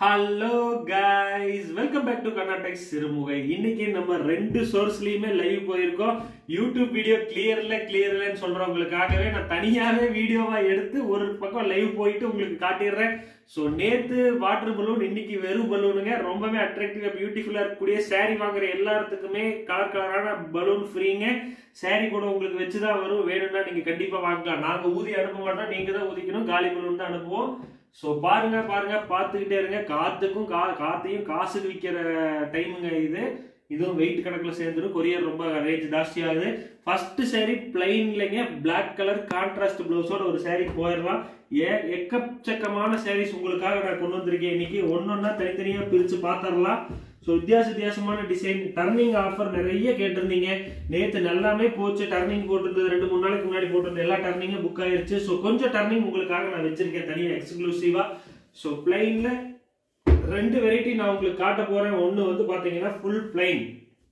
Hello guys welcome back to Karnatak Sirumugai இன்னைக்கு நம்ம ரெண்டு சோர்ஸ்லயுமே லைவ் போயிருக்கோம் யூடியூப் வீடியோ கிளியர்ல கிளியர்லன்னு சொல்றவங்களுக்காகவே நான் தனியாவே வீடியோவா எடுத்து ஒரு பக்கம் லைவ் போயிட்டு உங்களுக்கு காட்டிடுறேன் ஸோ நேத்து வாட்டர் பலூன் இன்னைக்கு வெறும் பலூனுங்க ரொம்பவே அட்ராக்டிவா பியூட்டிஃபுல்லா இருக்கக்கூடிய saree வாங்குற எல்லாத்துக்குமே கலர் கலரான பலூன் ஃப்ரீங்க saree கூட உங்களுக்கு வச்சுதான் வரும் வேணும்னா நீங்க கண்டிப்பா வாங்கலாம் நாங்க ஊதி அனுப்ப மாட்டோம் நீங்க தான் ஊதிக்கணும் காலி பலூன் தான் அனுப்புவோம் ஸோ பாருங்க பாருங்க பார்த்துக்கிட்டே இருங்க காத்துக்கும் கா காத்தையும் காசுக்கு விற்கிற டைமுங்க இது இதுவும் வெயிட் கணக்கில் சேர்ந்துடும் கொரியர் ரொம்ப ரேஞ்ச் ஜாஸ்தி ஆகுது ஃபர்ஸ்ட் saree பிளைன்லங்க Black கலர் கான்ட்ராஸ்ட் ப்ளவுஸோட ஒரு saree போயிடலாம் ஏ எக்கச்சக்கமான sarees உங்களுக்காக நான் கொண்டு வந்திருக்கேன் இன்னைக்கு ஒன்னொன்னா தனித்தனியாக பிரித்து பார்த்துடலாம் ஸோ வித்தியாச வித்தியாசமான டிசைன் டர்னிங் ஆஃபர் நிறைய கேட்டிருந்தீங்க நேற்று நல்லாமே போச்சு டர்னிங் போட்டிருந்தது ரெண்டு மூணு நாளைக்கு முன்னாடி போட்டிருந்த எல்லா டர்னிங்கும் புக் ஆயிருச்சு ஸோ கொஞ்சம் டர்னிங் உங்களுக்காக நான் வச்சிருக்கேன் தனியாக எக்ஸ்க்ளூசிவா ஸோ பிளைன்ல ரெண்டு வெரைட்டி நான் உங்களுக்கு காட்ட போறேன் ஒன்று வந்து பார்த்தீங்கன்னா ஃபுல் பிளைன்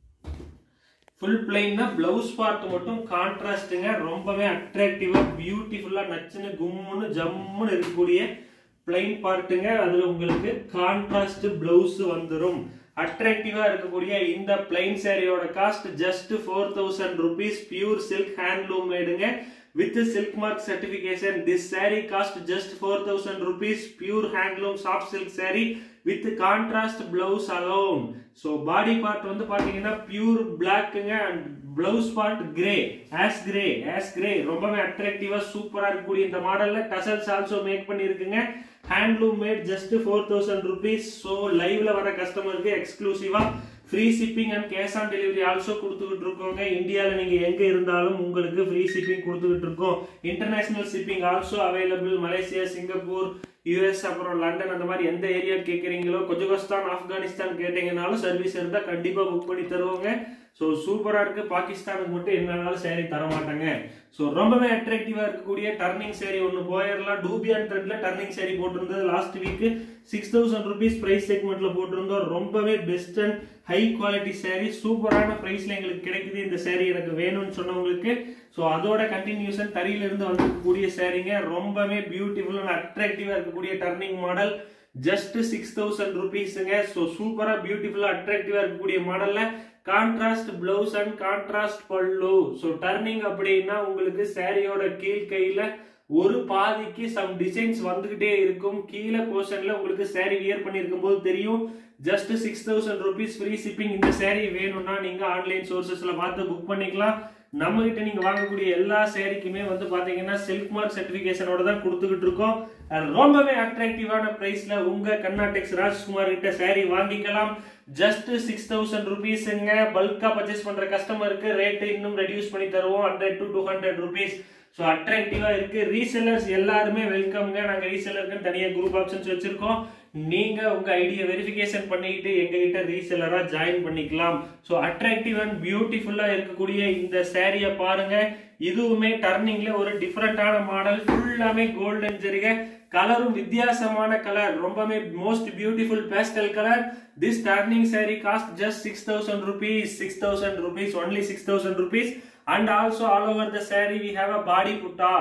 ஃபுல் பிளைன்னா பிளவுஸ் பார்ட் மட்டும் கான்ட்ராஸ்ட்டுங்க ரொம்பவே அட்ராக்டிவா பியூட்டிஃபுல்லா நச்சுன்னு கும்முன்னு ஜம்முன்னு இருக்கக்கூடிய பிளைன் பார்ட்டுங்க அதுல உங்களுக்கு கான்ட்ராஸ்ட் பிளவுஸ் வந்துடும் அட்ராக்டிவா இருக்கக்கூடிய இந்த பிளைன் சாரியோட cost just four thousand rupees pure silk handloom மேடுங்க with silk mark certification this saree cost just 4000 rupees pure handloom soft silk saree with contrast blouse alone so body part வந்து பாத்தீங்கன்னா pure blackங்க and blouse part grey as grey as grey ரொம்பவே அட்ராக்டிவா சூப்பரா இருக்கக்கூடிய இந்த மாடல்ல tassels also make பண்ணிருக்குங்க handloom made just four thousand rupees so லைவ்ல வர கஸ்டமருக்கு எக்ஸ்க்ளூசிவா free shipping and cash on delivery also கொடுத்துக்கிட்டு இருக்கோங்க இந்தியாவில் நீங்கள் எங்கே இருந்தாலும் உங்களுக்கு ஃப்ரீ ஷிப்பிங் கொடுத்துக்கிட்டு இருக்கோம் international shipping also available Malaysia Singapore US அப்புறம் லண்டன் அந்த மாதிரி எந்த ஏரியா கேட்குறீங்களோ கொஜகஸ்தான் ஆப்கானிஸ்தான் கேட்டீங்கனாலும் சர்வீஸ் இருந்தால் கண்டிப்பாக புக் பண்ணி தருவோங்க ஸோ சூப்பராக இருக்கு பாகிஸ்தானுக்கு மட்டும் என்னன்னாலும் சேரீ தர மாட்டாங்க ஸோ ரொம்பவே அட்ராக்டிவாக இருக்கக்கூடிய டர்னிங் சேரீ ஒன்று போயிடலாம் டூபியான் த்ரெட்ல டர்னிங் சேரீ போட்டிருந்தது last week six thousand rupees price செக்மெண்ட்ல போட்டிருந்தோம் ரொம்பவே best and high quality saree சூப்பரான ப்ரைஸ்ல எங்களுக்கு கிடைக்குது இந்த சேரீ எனக்கு வேணும்னு சொன்னவங்களுக்கு ஸோ அதோட கண்டினியூஷன் தறியில இருந்து வந்திருக்கக்கூடிய சேரீங்க ரொம்பவே பியூட்டிஃபுல் அண்ட் அட்ராக்டிவா இருக்கக்கூடிய turning model just six thousand ருபீஸுங்க ஸோ சூப்பரா பியூட்டிஃபுல்லா அட்ராக்டிவா இருக்கக்கூடிய மாடல்ல contrast blouse and contrast pallu so turning அப்படின்னா உங்களுக்கு சாரியோட கீழ் கையில ஒரு பாதிக்கு சம் டிசைன்ஸ் வந்துகிட்டே இருக்கும் கீழே போர்ஷன்ல உங்களுக்கு சாரி வியர் பண்ணிருக்கும் போது தெரியும் just six thousand rupees free shipping இந்த சாரி வேணும்னா நீங்க ஆன்லைன் சோர்சஸ்ல பார்த்து புக் பண்ணிக்கலாம் நம்ம கிட்ட நீங்க வாங்கக்கூடிய எல்லா சேரீக்குமே வந்து பாத்தீங்கன்னா சில்க் மார்க் சர்டிபிகேஷனோட தான் கொடுத்துக்கிட்டு இருக்கோம் ரொம்பவே அட்ராக்டிவான பிரைஸ்ல உங்க கர்நாடெக்ஸ் ராஜ்குமார் கிட்ட சாரி வாங்கிக்கலாம் ஜஸ்ட் சிக்ஸ் தௌசண்ட் ருபீஸுங்க பல்கா பர்ச்சேஸ் பண்ற கஸ்டமருக்கு ரேட் இன்னும் ரெடியூஸ் பண்ணி தருவோம் hundred to two hundred rupees so அட்ராக்டிவா இருக்கு ரீசெல்லர்ஸ் எல்லாருமே வெல்கம்ங்க நாங்க ரீசெல்லருக்கு தனியா குரூப் ஆப்ஷன்ஸ் வச்சிருக்கோம் நீங்க உங்க ஐடியா வெரிஃபிகேஷன் பண்ணிக்கிட்டு எங்ககிட்ட ரீசெல்லரா ஜாயின் பண்ணிக்கலாம் ஸோ அட்ராக்டிவ் அண்ட் பியூட்டிஃபுல்லா இருக்கக்கூடிய இந்த சேரிய பாருங்க இதுவுமே டர்னிங்ல ஒரு டிஃப்ரெண்டான மாடல் ஃபுல்லாமே கோல்டன் ஜெரிகை கலரும் வித்தியாசமான கலர் ரொம்பவே most beautiful pastel colour this turning saree cost just six thousand rupees six thousand rupees only six thousand rupees and also all over the saree we have a body butta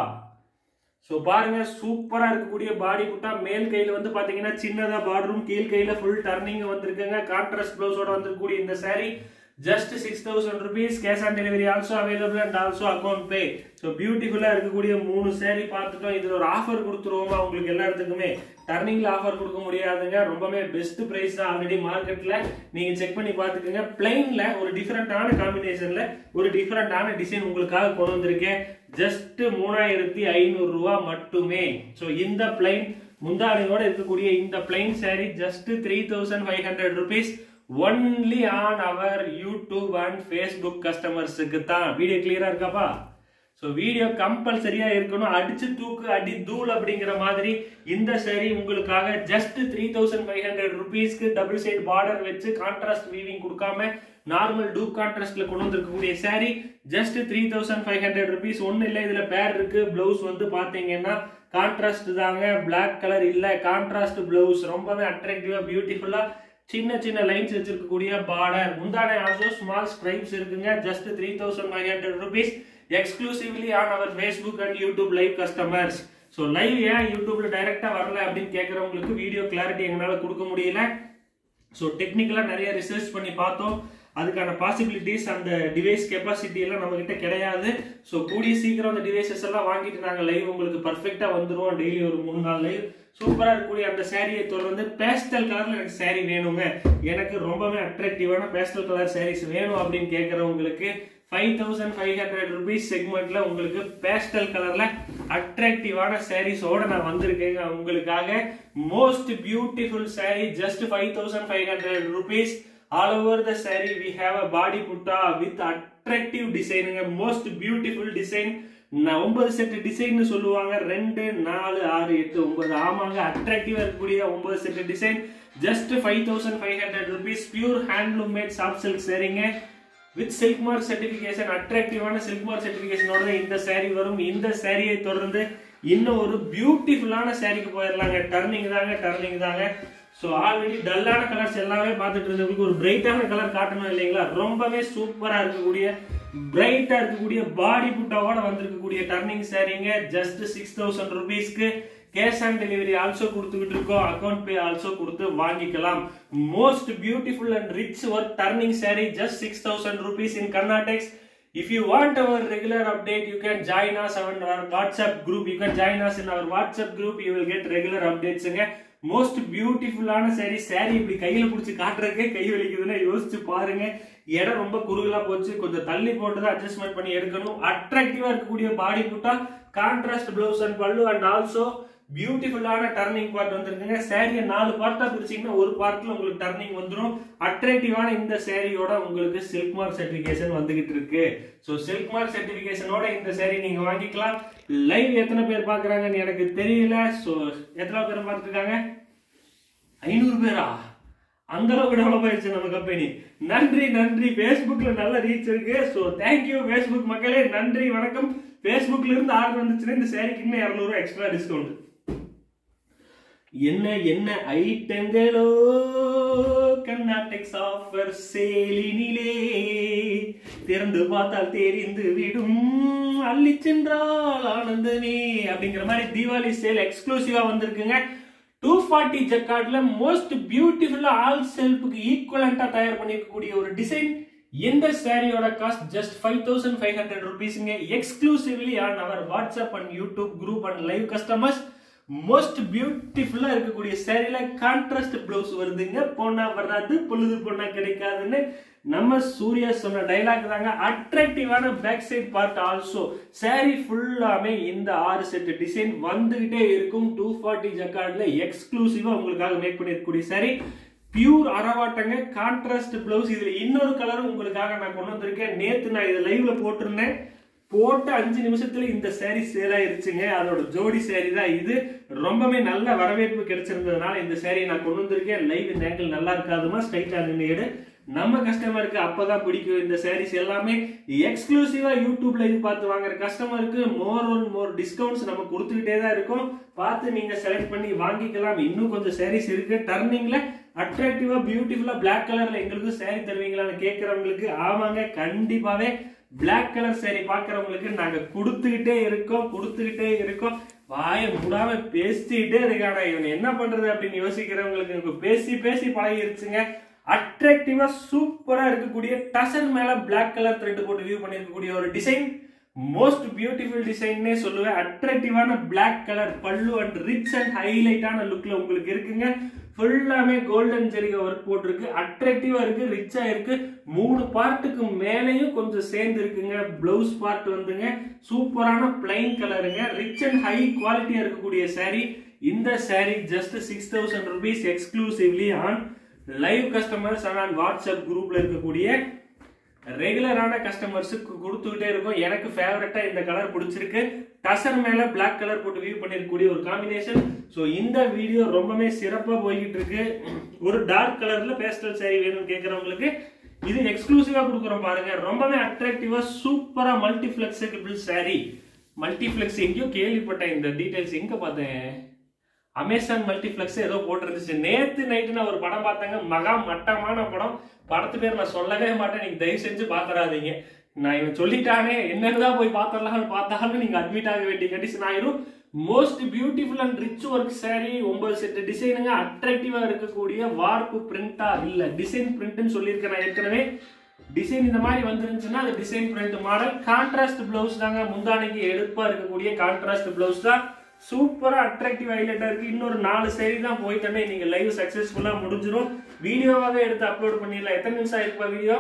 so பாருங்க சூப்பரா இருக்கக்கூடிய body புட்டா மேல் கையில வந்து பாத்தீங்கன்னா சின்னதா பார்டரும் கீழ் கையில ஃபுல் டர்னிங் வந்திருக்குங்க கான்ட்ராஸ்ட் பிளவுஸோட வந்திருக்கக்கூடிய இந்த saree just six thousand rupees cash on delivery also available and also account pay so பியூட்டிஃபுல்லா இருக்கக்கூடிய மூணு சேரீ பார்த்துட்டோம் இதுல ஒரு ஆஃபர் கொடுத்துருவோமா உங்களுக்கு எல்லாத்துக்குமே டர்னிங்ல ஆஃபர் கொடுக்க முடியாதுங்க ரொம்பவே பெஸ்ட் பிரைஸ் தான் ஆல்ரெடி மார்க்கெட்ல நீங்க செக் பண்ணி பாத்துக்கோங்க பிளைன்ல ஒரு டிஃபரெண்டான காம்பினேஷன்ல ஒரு டிஃபரெண்டான டிசைன் உங்களுக்காக கொண்டு வந்திருக்கேன் ஜஸ்ட் மூணாயிரத்தி ஐநூறு ரூபா மட்டுமே ஸோ இந்த பிளைன் முந்தானையோட இருக்கக்கூடிய இந்த plain saree just three thousand five hundred rupees only on our YouTube and Facebook கஸ்டமர்ஸுக்கு தான் வீடியோ கிளியரா இருக்காப்பா ஸோ வீடியோ கம்பல்சரியா இருக்கணும் அடிச்சு தூக்கு அடி தூள் அப்படிங்கிற மாதிரி இந்த சரி உங்களுக்காக just three thousand five hundred ருபீஸ்க்கு டபுள் சைடு பார்டர் வச்சு கான்ட்ராஸ்ட் வீவிங் கொடுக்காம நார்மல் டூப் கான்ட்ராஸ்ட்ல கொண்டு வந்திருக்கக்கூடிய saree just three thousand five hundred rupees ஒன்றும் இல்லை இதுல பேர் இருக்கு பிளவுஸ் வந்து பாத்தீங்கன்னா கான்ட்ராஸ்ட் தாங்க பிளாக் கலர் இல்ல கான்ட்ராஸ்ட் பிளவுஸ் ரொம்பவே அட்ராக்டிவா பியூட்டிஃபுல்லா சின்ன சின்ன லைன்ஸ் வச்சிருக்கக்கூடிய பார்டர் முந்தானை ஆல்சோ ஸ்மால் ஸ்ட்ரைப்ஸ் இருக்குங்க just three thousand five hundred rupees exclusively on our Facebook and YouTube live customers so live and யூடியூப்ல டைரக்டா வரல அப்படின்னு கேட்கறவங்களுக்கு வீடியோ கிளாரிட்டி எங்களால கொடுக்க முடியல ஸோ டெக்னிக்கலாக நிறைய ரிசர்ச் பண்ணி பார்த்தோம் அதுக்கான பாசிபிலிட்டிஸ் அந்த டிவைஸ் கெப்பாசிட்டி எல்லாம் நம்ம கிட்ட கிடையாது ஸோ கூடிய சீக்கிரம் அந்த டிவைசஸ் எல்லாம் வாங்கிட்டு நாங்கள் லைவ் உங்களுக்கு பர்ஃபெக்டாக வந்துருவோம் டெய்லி ஒரு மூணு நாள் லைவ் சூப்பராக இருக்கக்கூடிய அந்த சாரியை தொடர்ந்து பேஸ்டல் கலர்ல எனக்கு saree வேணுங்க எனக்கு ரொம்பவே அட்ராக்டிவான பேஸ்டல் கலர் sarees வேணும் அப்படின்னு கேட்குறவங்களுக்கு five thousand five hundred rupees செக்மெண்ட்ல உங்களுக்கு பேஸ்டல் கலர்ல அட்ராக்டிவான சாரீஸோட நான் வந்திருக்கேங்க உங்களுக்காக most beautiful saree just five thousand five hundred rupees all over the saree we have a body butta with attractive டிசைனுங்க மோஸ்ட் பியூட்டிஃபுல் டிசைன் நான் ஒன்பது செட் டிசைன் சொல்லுவாங்க ரெண்டு நாலு ஆறு எட்டு ஒன்பது ஆமாங்க அட்ராக்டிவா இருக்கக்கூடிய ஒன்பது set design just five thousand five hundred rupees pure handloom made soft silk சரிங்க வித் சில்க் மார்க் சர்டிபிகேஷன் அட்ராக்டிவான சில்க் மார்க் சர்டிபிகேஷனோட இந்த saree வரும் இந்த சாரியை தொடர்ந்து இன்னும் ஒரு பியூட்டிஃபுல்லான சாரிக்கு போயிடலாங்க டர்னிங் தாங்க டர்னிங் தாங்க ஸோ ஆல்ரெடி டல்லான கலர்ஸ் எல்லாமே பார்த்துட்டு இருந்தவங்களுக்கு ஒரு பிரைட்டான கலர் காட்டணும் இல்லைங்களா ரொம்பவே சூப்பராக இருக்கக்கூடிய பிரைட்டா இருக்கக்கூடிய பாடி புட்டாவோட வந்திருக்கக்கூடிய டர்னிங் சாரீங்க ஜஸ்ட் சிக்ஸ் தௌசண்ட் ருபீஸ்க்கு கேஷ் ஆன் டெலிவரி ஆல்சோ கொடுத்துக்கிட்டு இருக்கோம் அக்கௌண்ட் பே ஆல்சோ கொடுத்து வாங்கிக்கலாம் most beautiful and rich work turning saree just six thousand rupees in கர்நாடெக்ஸ் If you want our regular update, you can join us on our WhatsApp group. You can join us in our WhatsApp group. You will get regular updates. Most பியூட்டிஃபுல்லான saree saree இப்படி கையில பிடிச்சி காட்டுறதுக்கே கை வலிக்குதுன்னா யோசிச்சு பாருங்க இடம் ரொம்ப குறுகலா போச்சு கொஞ்சம் தள்ளி போட்டு தான் அட்ஜஸ்ட்மெண்ட் பண்ணி எடுக்கணும் அட்ராக்டிவா இருக்கக்கூடிய body butta contrast blouse and pallu and also பியூட்டிஃபுல்லான டர்னிங் பார்ட் வந்துருக்குங்க சாரியை நாலு பார்ட்டா பிரிச்சீங்கன்னா ஒரு பார்ட்ல உங்களுக்கு டர்னிங் வந்துடும் அட்ராக்டிவான இந்த சாரியோட உங்களுக்கு சில்க் மார்க் சர்டிபிகேஷன் வந்துகிட்டு இருக்கு ஸோ சில்க் மார்க் சர்டிபிகேஷனோட இந்த சாரி நீங்க வாங்கிக்கலாம் லைவ் எத்தனை பேர் பாக்குறாங்கன்னு எனக்கு தெரியல ஸோ எத்தனை பேர் பார்த்துருக்காங்க ஐநூறு பேரா அந்த அளவுக்கு டெவலப் ஆயிடுச்சு நம்ம கம்பெனி நன்றி நன்றி Facebookல நல்ல ரீச் இருக்கு ஸோ தேங்க்யூ Facebook மக்களே நன்றி வணக்கம் Facebookல இருந்து ஆர்டர் வந்துச்சுன்னா இந்த சேரீக்கு இன்னும் இரநூறுவா எக்ஸ்ட்ரா டிஸ்கவுண்ட் என்ன என்ன ஐட்டங்களோ கர்நாடெக்ஸ் ஆஃபர் சேலினிலே திறந்து பார்த்தால் தெரிந்து விடும் அள்ளி சென்றால் ஆனந்தமே அப்படிங்கிற மாதிரி தீபாவளி சேல் எக்ஸ்க்ளூசிவா வந்திருக்குங்க டூ ஃபார்ட்டி ஜக்கார்ட்ல மோஸ்ட் பியூட்டிஃபுல்லா ஆல் செல்ஃபுக்கு ஈக்குவலண்டா தயார் பண்ணிருக்கக்கூடிய ஒரு டிசைன் இந்த சாரியோட cost just five thousand five hundred ருபீஸ்ங்க exclusively on our WhatsApp and YouTube group and live customers most பியூட்டிஃபுல்லா இருக்கக்கூடிய சேரீல கான்ட்ராஸ்ட் பிளவுஸ் வருதுங்க பொண்ணா வராது பொழுது பொண்ணா கிடைக்காதுன்னு நம்ம சூர்யா சொன்ன டைலாக் தாங்க அட்ராக்டிவான back side part also saree ஃபுல்லாமே இந்த ஆறு செட் டிசைன் வந்துகிட்டே இருக்கும் டூ ஃபார்ட்டி ஜக்கார்ட்ல எக்ஸ்க்ளூசிவா உங்களுக்காக மேக் பண்ணிருக்கக்கூடிய saree பியூர் அரவாட்டங்க கான்ட்ராஸ்ட் பிளவுஸ் இதுல இன்னொரு கலரும் உங்களுக்காக நான் கொண்டு வந்திருக்கேன் நேத்து நான் இதை லைவ்ல போட்டிருந்தேன் போட்ட அஞ்சு நிமிஷத்துல இந்த saree சேல் ஆயிருச்சுங்க அதோட ஜோடி saree தான் இது ரொம்பவே நல்ல வரவேற்பு கிடைச்சிருந்ததுனால இந்த saree நான் கொண்டு வந்திருக்கேன் லைவ் நேக்கில் நல்லா இருக்காதுமா ஸ்ட்ரைட்டா நின்று எடு நம்ம கஸ்டமருக்கு அப்பதான் பிடிக்கும் இந்த sarees எல்லாமே எக்ஸ்க்ளூசிவா யூடியூப் லைவ் பார்த்து வாங்குற கஸ்டமருக்கு மோர் ஒன் மோர் டிஸ்கவுண்ட்ஸ் நம்ம கொடுத்துக்கிட்டே தான் இருக்கும் பார்த்து நீங்க செலக்ட் பண்ணி வாங்கிக்கலாம் இன்னும் கொஞ்சம் sarees இருக்கு டர்னிங்ல அட்ராக்டிவா பியூட்டிஃபுல்லா Black கலர்ல எங்களுக்கு saree தருவீங்களான்னு கேட்கறவங்களுக்கு ஆமாங்க கண்டிப்பாவே Black கலர் saree பார்க்கறவங்களுக்கு நாங்க கொடுத்துக்கிட்டே இருக்கோம் கொடுத்துக்கிட்டே இருக்கோம் வாயை மூடாம பேசிக்கிட்டே இருக்காடா இவன் என்ன பண்றது அப்படின்னு யோசிக்கிறவங்களுக்கு எனக்கு பேசி பேசி பழகிருச்சுங்க அட்ராக்டிவா சூப்பரா இருக்கக்கூடிய டசர் மேல Black கலர் த்ரெட் போட்டு வியூ பண்ணிருக்கக்கூடிய ஒரு டிசைன் மோஸ்ட் பியூட்டிஃபுல் டிசைன்னே சொல்லுவேன் அட்ராக்டிவான Black colour pallu and rich and ஹைலைட்டான லுக்ல உங்களுக்கு இருக்குங்க ஃபுல்லாமே கோல்டன் ஜெரிக ஒர்க் போட்டிருக்கு அட்ராக்டிவா இருக்கு ரிச்சா இருக்கு மூணு பார்ட்டுக்கு மேலேயும் கொஞ்சம் சேர்ந்து இருக்குங்க பிளவுஸ் பார்ட் வந்துங்க சூப்பரான பிளைன் கலருங்க ரிச் அண்ட் ஹை குவாலிட்டியா இருக்கக்கூடிய saree இந்த saree just six thousand rupees exclusively on live customers and WhatsApp குரூப்ல இருக்கக்கூடிய ரெகுலரான கஸ்டமர்ஸுக்கு கொடுத்துக்கிட்டே இருக்கும் எனக்கு ஃபேவரட்டா இந்த கலர் பிடிச்சிருக்கு டசர் மேல Black கலர் போட்டு வியூ பண்ணிருக்கக்கூடிய ஒரு காம்பினேஷன் ஸோ இந்த வீடியோ ரொம்பவே சிறப்பா போய்கிட்டு இருக்கு ஒரு டார்க் கலர்ல பேஸ்டல் saree வேணும்னு கேட்கறவங்களுக்கு இது எக்ஸ்க்ளூசிவா கொடுக்குறோம் பாருங்க ரொம்பவே அட்ராக்டிவா சூப்பரா மல்டி ஃபிளெக்சிபிள் saree மல்டிப்ளெக்ஸ் எங்கேயோ கேள்விப்பட்டேன் இந்த டீடைல்ஸ் எங்க பார்த்தேன் அமேசான் மல்டிப்ளெக்ஸ் ஏதோ போட்டிருந்துச்சு நேத்து நைட்டு நான் ஒரு படம் பார்த்தாங்க மகா மட்டமான படம் படத்து பேர் நான் சொல்லவே மாட்டேன் நீங்க தயவு செஞ்சு பாத்துறாதீங்க நான் இவன் சொல்லிட்டானே என்னன்னு போய் பார்த்தரலாம்னு பார்த்தாலும் நீங்க அட்மிட் ஆக வேண்டிய கண்டிஷன் ஆயிரும் most beautiful and rich work saree ஒன்பது செட் டிசைனுங்க அட்ராக்டிவா இருக்கக்கூடிய வார்ப்பு பிரிண்டா இல்ல டிசைன் பிரிண்ட்னு சொல்லியிருக்கேன் நான் ஏற்கனவே டிசைன் இந்த மாதிரி வந்துருந்துச்சுன்னா அது design print model contrast blouse தாங்க முந்தானைக்கு எடுப்பா இருக்கக்கூடிய கான்ட்ராஸ்ட் பிளவுஸ் தான் சூப்பரா அட்ராக்டிவ் ஹைலைட்டா இருக்கு இன்னொரு நாலு சேரி தான் போயிட்டோன்னே நீங்க லைவ் சக்சஸ்ஃபுல்லா முடிஞ்சிடும் வீடியோவாவே எடுத்து அப்லோட் பண்ணிடலாம் எத்தனை நிமிஷம் ஆயிருப்பா வீடியோ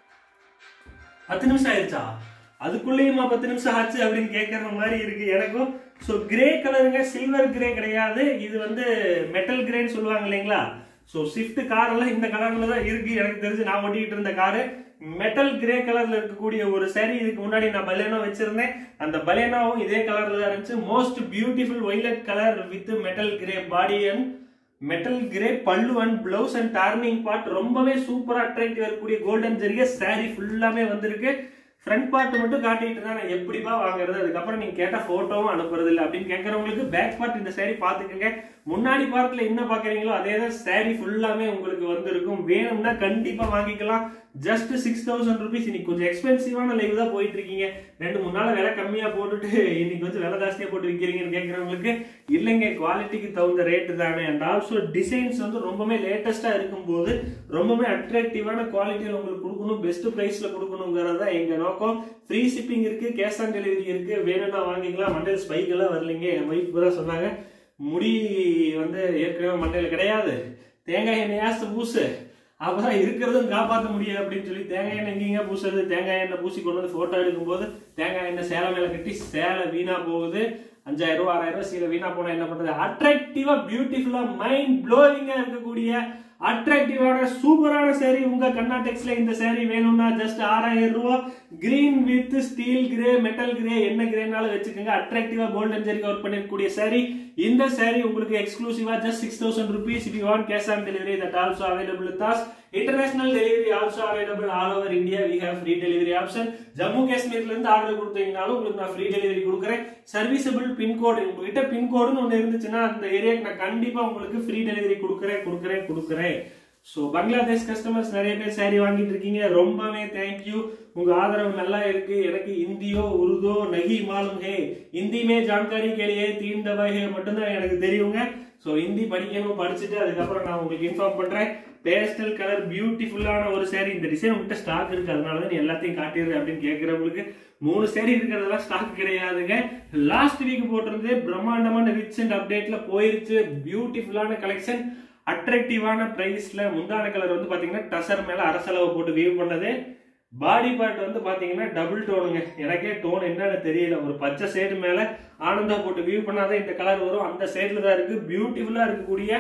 பத்து நிமிஷம் ஆயிடுச்சா அதுக்குள்ளேயுமா பத்து நிமிஷம் ஆச்சு அப்படின்னு கேட்கற மாதிரி இருக்கு எனக்கும் ஸோ கிரே கலருங்க சில்வர் கிரே கிடையாது இது வந்து மெட்டல் கிரேன்னு சொல்லுவாங்க இல்லைங்களா ஸோ ஸ்விஃப்ட் கார் எல்லாம் இந்த கலர்ல தான் இருக்கு எனக்கு தெரிஞ்சு நான் ஓட்டிக்கிட்டு இருந்த காரு மெட்டல் கிரே கலர்ல இருக்கக்கூடிய ஒரு saree இதுக்கு முன்னாடி நான் பலேனோ வச்சிருந்தேன் அந்த பலேனோவும் இதே கலர்ல தான் இருந்துச்சு most beautiful violet colour with metal grey body and metal grey pallu and blouse and turning part ரொம்பவே சூப்பரா அட்ராக்டிவ் இருக்கக்கூடிய கோல்டன் ஜெரிய saree ஃபுல்லாமே வந்திருக்கு ஃப்ரண்ட் பார்ட் மட்டும் காட்டிட்டு தான் நான் எப்படிப்பா வாங்குறது அதுக்கப்புறம் நீங்க கேட்ட போட்டோவும் அனுப்புறது இல்லை அப்படின்னு கேட்கறவங்களுக்கு பேக் பார்ட் இந்த saree பாத்துக்கோங்க முன்னாடி பார்ட்ல என்ன பாக்குறீங்களோ அதே தான் saree ஃபுல்லாமே உங்களுக்கு வந்திருக்கும் வேணும்னா கண்டிப்பா வாங்கிக்கலாம் ஜஸ்ட் சிக்ஸ் தௌசண்ட் ருபீஸ் இன்னைக்கு கொஞ்சம் எக்ஸ்பென்சிவான லைவ் தான் போயிட்டு இருக்கீங்க ரெண்டு மூணு நாள் விலை கம்மியா போட்டுட்டு இன்னைக்கு கொஞ்சம் விலை ஜாஸ்தியா போட்டு விற்கிறீங்கன்னு கேட்கறவங்களுக்கு இல்லைங்க குவாலிட்டிக்கு தகுந்த ரேட்டு தானே அண்ட் ஆல்சோ டிசைன்ஸ் வந்து ரொம்பவே லேட்டஸ்டா இருக்கும்போது ரொம்பவே அட்ராக்டிவான குவாலிட்டியில் உங்களுக்கு கொடுக்கணும் பெஸ்ட் பிரைஸ்ல கொடுக்கணுங்கிறது தான் எங்க நோக்கம் ஃப்ரீ ஷிப்பிங் இருக்கு கேஷ் ஆன் டெலிவரி இருக்கு வேணும்னா வாங்கிக்கலாம் மண்டையில் ஸ்பைக் எல்லாம் வரலைங்க என் ஒய்ஃப் தான் சொன்னாங்க முடி வந்து ஏற்கனவே மண்டையில் கிடையாது தேங்காய் எண்ணெயாஸ்து பூசு அப்பதான் இருக்கிறதும் காப்பாற்ற முடியாது அப்படின்னு சொல்லி தேங்காய் எண்ணெய் எங்கேங்க பூசுறது தேங்காய் எண்ணெய் பூசி கொண்டு வந்து போட்டோ எடுக்கும்போது தேங்காய் எண்ணெய் சேலை மேல கட்டி சேலை வீணா போகுது அஞ்சாயிரம் ரூபா ஆறாயிரம் ரூபாய் சீலை வீணா போனா என்ன பண்றது அட்ராக்டிவா பியூட்டிஃபுல்லா மைண்ட் ப்ளோவிங்கா இருக்கக்கூடிய அட்ராக்டிவான சூப்பரான saree உங்க கர்நாடெக்ஸ்ல இந்த saree வேணும்னா ஜஸ்ட் ஆறாயிரம் ரூபாய் green with steel grey metal grey என்ன கிரேனாலும் வச்சுக்கோங்க அட்ராக்டிவா கோல்டன் ஜெரி ஒர்க் பண்ணிருக்கக்கூடிய saree இந்த saree உங்களுக்கு எக்ஸ்க்ளூசிவா just six thousand rupees if you want cash on delivery that also available with us international delivery also available all over India we have free delivery option Jammu காஷ்மீர்ல இருந்து order கொடுத்தீங்கனாலும் உங்களுக்கு நான் free delivery கொடுக்குறேன் serviceable pincode உங்ககிட்ட பின்கோடுன்னு ஒன்று இருந்துச்சுன்னா அந்த ஏரியாக்கு நான் கண்டிப்பா உங்களுக்கு ஃப்ரீ டெலிவரி கொடுக்குறேன் கொடுக்குறேன் கொடுக்குறேன் ஸோ பங்களாதேஷ் கஸ்டமர்ஸ் நிறைய பேர் saree வாங்கிட்டு இருக்கீங்க ரொம்பவே தேங்க்யூ உங்க ஆதரவு நல்லா இருக்கு எனக்கு இந்தியோ உருதோ நகி மாலும் ஹே ஹிந்தி மே ஜான்காரி கேளியே தீன் தபாய் ஹே மட்டும்தான் எனக்கு தெரியுங்க ஸோ ஹிந்தி படிக்கணும் படிச்சுட்டு அதுக்கப்புறம் நான் உங்களுக்கு இன்ஃபார்ம் பண்றேன் பேஸ்டல் கலர் பியூட்டிஃபுல்லான ஒரு saree இந்த டிசைன் உங்ககிட்ட ஸ்டாக் இருக்கு அதனால தான் நீ எல்லாத்தையும் காட்டிடுறேன் அப்படின்னு கேட்குறவங்களுக்கு மூணு saree இருக்கிறதெல்லாம் ஸ்டாக் கிடையாதுங்க லாஸ்ட் வீக் போட்டிருந்து பிரம்மாண்டமான ரிச் அண்ட் அப்டேட்ல போயிருச்சு பியூட்டிஃபுல்லான கலெக்ஷன் அட்ராக்டிவான பிரைஸ்ல முந்தான கலர் வந்து பாத்தீங்கன்னா டசர் மேல அரசளவு போட்டு வியூ பண்ணது பாடி பார்ட் வந்து பாத்தீங்கன்னா டபுள் டோனுங்க எனக்கே டோன் என்னன்னு தெரியல ஒரு பச்சை ஷேடு மேல ஆனந்தா போட்டு வியூ பண்ணாதான் இந்த கலர் வரும் அந்த ஷேட்ல தான் இருக்கு பியூட்டிஃபுல்லா இருக்கக்கூடிய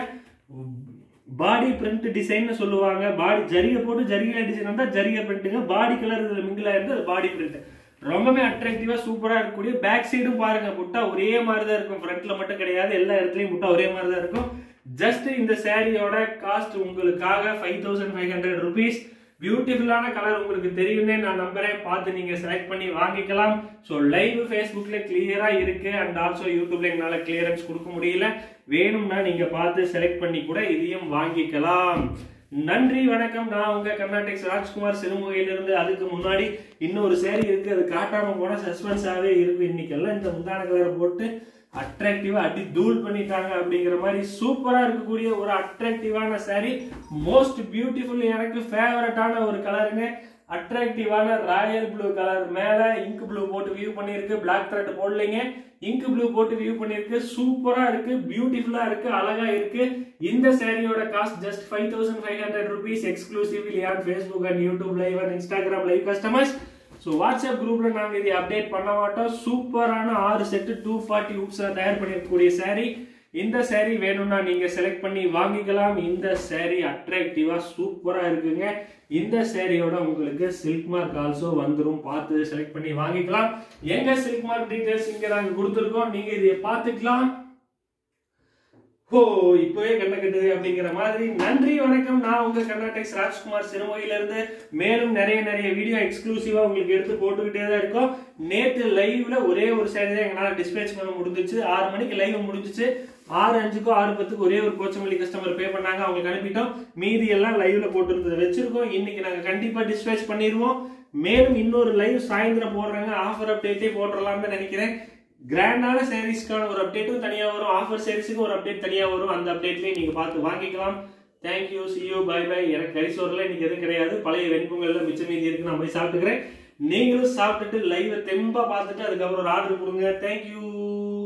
பாடி பிரிண்ட் டிசைன் சொல்லுவாங்க பாடி ஜரிகை போட்டு ஜரிகை டிசைன் வந்தா ஜரிகை பிரிண்ட்டுங்க பாடி கலர் இதுல மிங்கில் ஆயிருந்து அது பாடி பிரிண்ட் ரொம்பவே அட்ராக்டிவா சூப்பரா இருக்கக்கூடிய பேக் சைடும் பாருங்க முட்டா ஒரே மாதிரி தான் இருக்கும் ஃப்ரண்ட்ல மட்டும் கிடையாது எல்லா இடத்துலயும் முட்டா ஒரே மாதிரி தான் இருக்கும் ஜஸ்ட் இந்த சாரியோட காஸ்ட் உங்களுக்காக five thousand five hundred rupees பியூட்டிஃபுல்லான கலர் உங்களுக்கு தெரியும்னே நான் நம்புறேன் பார்த்து நீங்க செலக்ட் பண்ணி வாங்கிக்கலாம் ஸோ லைவ் ஃபேஸ்புக்ல கிளியரா இருக்கு அண்ட் ஆல்சோ யூடியூப்ல எங்களால கிளியரன்ஸ் கொடுக்க முடியல வேணும்னா நீங்க பார்த்து செலக்ட் பண்ணி கூட இதையும் வாங்கிக்கலாம் நன்றி வணக்கம் நான் உங்க கர்நாடெக்ஸ் ராஜ்குமார் சிறுமுகையிலிருந்து அதுக்கு முன்னாடி இன்னொரு சேரி இருக்கு அது காட்டாம போனா சஸ்பென்ஸாவே இருக்கும் இன்னைக்கெல்லாம் இந்த முந்தான கலரை போட்டு அட்ராக்டிவா அடி தூள் பண்ணிட்டாங்க அப்படிங்கிற மாதிரி சூப்பரா இருக்கக்கூடிய ஒரு அட்ராக்டிவான saree மோஸ்ட் பியூட்டிஃபுல் எனக்கு ஃபேவரட்டான ஒரு கலருங்க அட்ராக்டிவான ராயல் ப்ளூ கலர் மேல இங்க் ப்ளூ போட்டு வியூ பண்ணிருக்கு Black த்ரெட் போடலைங்க இங்க் ப்ளூ போட்டு வியூ பண்ணிருக்கு சூப்பரா இருக்கு பியூட்டிஃபுல்லா இருக்கு அழகா இருக்கு இந்த சாரியோட cost just five thousand five hundred rupees exclusively on Facebook and YouTube live and Instagram live customers so WhatsApp குரூப்ல நாங்க இதை அப்டேட் பண்ண மாட்டோம் சூப்பரான ஆறு செட்டு டூ ஃபார்ட்டி ஹூப்ஸ்ல தயார் பண்ணிருக்கக்கூடிய saree இந்த saree வேணும்னா நீங்க செலக்ட் பண்ணி வாங்கிக்கலாம் இந்த saree அட்ராக்டிவா சூப்பரா இருக்குங்க இந்த சேரீயோட உங்களுக்கு சில்க் மார்க் ஆல்சோ வந்துரும் பார்த்து செலக்ட் பண்ணி வாங்கிக்கலாம் எங்க சில்க் மார்க் டீடைல்ஸ் இங்க நாங்க கொடுத்துருக்கோம் நீங்க இதை பார்த்துக்கலாம் ஓ இப்பவே கண்ண கட்டுது அப்படிங்கிற மாதிரி நன்றி வணக்கம் நான் உங்க கர்நாடெக்ஸ் ராஜ்குமார் சிறுமுகையில இருந்து மேலும் நிறைய நிறைய வீடியோ எக்ஸ்க்ளூசிவா உங்களுக்கு எடுத்து போட்டுக்கிட்டே தான் இருக்கோம் நேத்து லைவ்ல ஒரே ஒரு சேரி தான் எங்களால டிஸ்பேச் பண்ண முடிஞ்சிச்சு ஆறு மணிக்கு லைவ் முடிஞ்சிச்சு ஆறு அஞ்சுக்கோ ஆறு பத்துக்கு ஒரே ஒரு கோச்சமல்லி கஸ்டமர் பே பண்ணாங்க அவங்களுக்கு அனுப்பிட்டோம் மீதி எல்லாம் லைவ்ல போட்டுருந்தது வச்சிருக்கோம் இன்னைக்கு நாங்க கண்டிப்பா டிஸ்பேச் பண்ணிடுவோம் மேலும் இன்னொரு லைவ் சாயந்தரம் போடுறாங்க ஆஃபர் அப்டேட்டே போட்டுடலாம்னு நினைக்கிறேன் கிராண்டான சாரீஸ்க்கான ஒரு அப்டேட்டும் தனியா வரும் ஆஃபர் சாரீஸுக்கு ஒரு அப்டேட் தனியா வரும் அந்த அப்டேட்லயும் நீங்க பார்த்து வாங்கிக்கலாம் தேங்க்யூ சியூ பை பை எனக்கு கரிசோரில் இன்னைக்கு எதுவும் கிடையாது பழைய வெண்பொங்கல்ல மிச்சம் மீதி இருக்கு நான் போய் சாப்பிட்டுக்கிறேன் நீங்களும் சாப்பிட்டுட்டு லைவை தெம்பா பார்த்துட்டு அதுக்கப்புறம் ஒரு ஆர்டர் கொடுங்க தேங்க்யூ